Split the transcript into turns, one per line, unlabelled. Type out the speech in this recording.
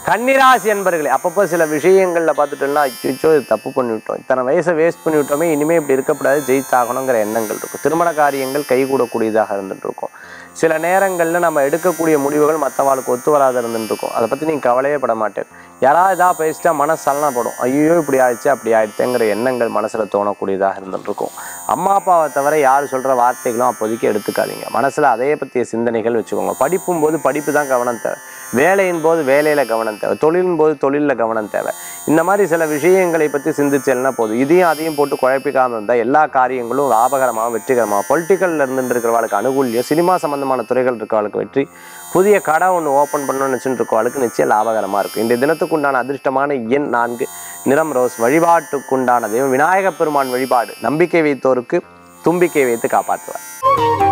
கன்னிராசி என்பர்களே அப்பப்போ சில விஷயங்களில் பார்த்துட்டோம்னா அச்சோ இது தப்பு பண்ணிவிட்டோம் இத்தனை வயசை வேஸ்ட் பண்ணிவிட்டோமே இனிமேல் இப்படி இருக்கக்கூடாது ஜெயித்தாகணுங்கிற எண்ணங்கள் இருக்கும் திருமண காரியங்கள் கைகூடக்கூடியதாக இருந்துட்டு இருக்கும் சில நேரங்களில் நம்ம எடுக்கக்கூடிய முடிவுகள் மற்றவாளுக்கு ஒத்து வராத இருந்துட்டு இருக்கும் அதை பற்றி நீங்கள் கவலையே பட மாட்டேன் யாராவது இதாக பேசிட்டா மனசு சலனப்படும் ஐயோ இப்படி ஆயிடுச்சு அப்படி ஆயிடுச்சுங்கிற எண்ணங்கள் மனசில் தோணக்கூடியதாக இருந்துட்டு இருக்கும் அம்மா அப்பாவை தவிர யார் சொல்கிற வார்த்தைகளும் அப்போதைக்கு எடுத்துக்காதீங்க மனசில் அதே பற்றிய சிந்தனைகள் வச்சுக்கோங்க படிப்பும் போது படிப்பு தான் கவனம் தேவை வேலையின் போது வேலையில் கவனம் தேவை தொழிலின் போது தொழிலில் கவனம் தேவை இந்த மாதிரி சில விஷயங்களை பற்றி சிந்திச்சேன்னா போதும் இதையும் அதையும் போட்டு குழப்பிக்காமல் இருந்தால் எல்லா காரியங்களும் லாபகரமாக வெற்றிகரமாக பொலிட்டிக்கலில் இருந்துட்டு இருக்கிறவளுக்கு அனுகூல்யம் சினிமா சம்பந்தமான துறைகள் இருக்கிறவளுக்கு வெற்றி புதிய கடை ஒன்று ஓப்பன் பண்ணணும்னு நினச்சிட்டு இருக்கவளுக்கு நிச்சயம் லாபகரமாக இருக்கும் இந்த தினத்துக்கு உண்டான அதிர்ஷ்டமான எண் நான்கு நிறம் ரோஸ் வழிபாட்டுக்குண்டான தெய்வம் விநாயகப் பெருமான் வழிபாடு நம்பிக்கை வைத்தோருக்கு தும்பிக்கை வைத்து காப்பாற்றுவார்